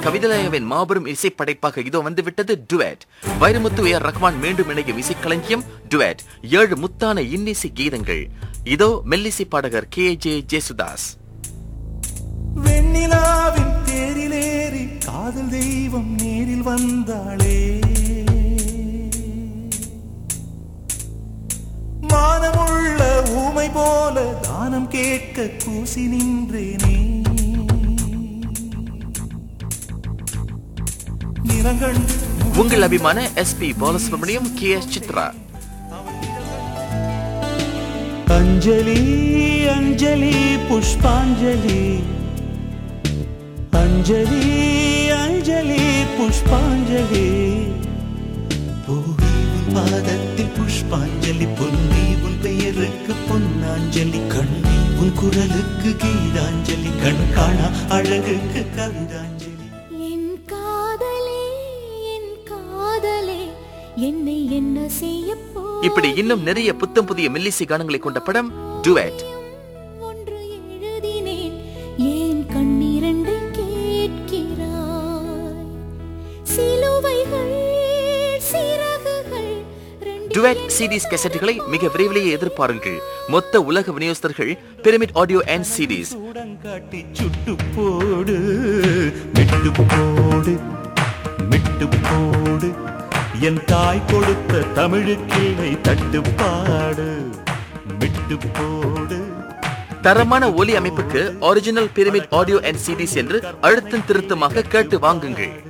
கவிதலயவின் மாபெரும் இசை படைப்பாக இதோ வந்துவிட்டது டுவேட் வைரமுத்து ஏ ரஹ்மான் மீண்டும் இணையும் இசைக்களஞ்சியம் டுவேட் ஏழு முத்தான இன்னிசை கீதங்கள் இதோ மெல்லிசை பாடகர் கே ஜே ஜேசுதாஸ் வெண்ணிலாவின் தேரிலேறி காதல் தெய்வம் நேரில் வந்தாளே மானமுள்ள ஊமை போல தானம் கேட்க கூசி நின்றேனே நிறங்கண்டு உங்கள் அபிமான S P Balasubrahmanyam K S Chithra அஞ்சலி அஞ்சலி புஷ்பாஞ்சலி அஞ்சலி அஞ்சலி புஷ்பாஞ்சலி பூவி உன் பாதத்தில் புஷ்பாஞ்சலி பொன்னி உன் பெயருக்கு பொன்னாஞ்சலி கண்ணி உன் குரலுக்கு கீதாஞ்சலி கண் காணா அழகுக்கு கவிதாஞ்சலி என் காதலே என் காதலே என்னை என்ன செய்ய போ இப்படி இன்னும் நிறைய புத்தம் புதிய மெல்லிசை கானங்களை கொண்ட படம் டுவேட் ஒன்று எழுதினேன் ஏன் கண்ணீரண்டை கேட்கிறாய் சிலுவைகள் சிறகுகள் ரெண்டு டுவேட் சிடிஸ் கேசட்டுகளை மிக விரைவிலேயே எதிர்பாருங்கள் மொத்த உலக விநியோகஸ்தர்கள் பிரமிட் ஆடியோ அண்ட் சிடிஸ் சூடங்காட்டி சுட்டு போடு மிட்டு போடு மிட்டு போடு என் தாய் கொடுத்த தமிழுக்கிளை தட்டுப்பாடு மிட்டு போடு தரமான ஒலி அமைப்புக்கு original Pyramid Audio and CDs என்று அழுத்தம் திருத்தமாக கேட்டு வாங்குங்கள்